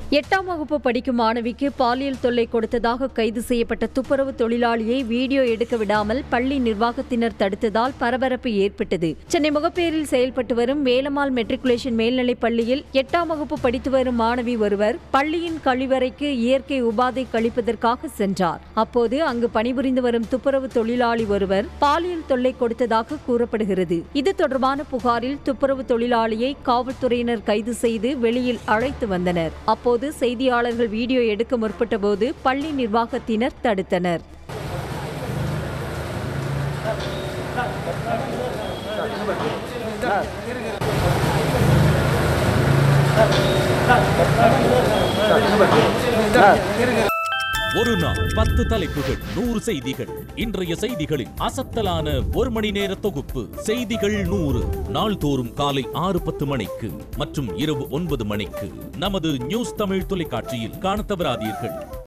எட்டாம் வகுப்பு படிக்கும் மாணவிக்கு பாலியல் தொல்லை கொடுத்ததாக கைது செய்யப்பட்ட துப்புரவு தொழிலாளியை வீடியோ எடுக்க விடாமல் பள்ளி நிர்வாகத்தினர் தடுத்ததால் பரபரப்பு ஏற்பட்டது சென்னை முகப்பேரில் செயல்பட்டு வரும் வேலம்மாள் மெட்ரிகுலேஷன் மேல்நிலைப் பள்ளியில் எட்டாம் வகுப்பு படித்து வரும் மாணவி ஒருவர் பள்ளியின் கழிவறைக்கு இயற்கை உபாதை கழிப்பதற்காக சென்றார் அப்போது அங்கு பணிபுரிந்து வரும் துப்புரவு தொழிலாளி ஒருவர் பாலியல் தொல்லை கொடுத்ததாக கூறப்படுகிறது இது தொடர்பான புகாரில் துப்புரவு தொழிலாளியை காவல்துறையினர் கைது செய்து வெளியில் அழைத்து வந்தனர் அப்போது செய்தியாளர்கள் வீடியோ எடுக்க முற்பட்டபோது பள்ளி நிர்வாகத்தினர் தடுத்தனர் ஒரு நாள் பத்து தலைப்புகள் நூறு செய்திகள் இன்றைய செய்திகளின் அசத்தலான ஒரு மணி நேர தொகுப்பு செய்திகள் நூறு நாள்தோறும் காலை ஆறு பத்து மணிக்கு மற்றும் இரவு ஒன்பது மணிக்கு நமது நியூஸ் தமிழ் தொலைக்காட்சியில் காணத் தவறாதீர்கள்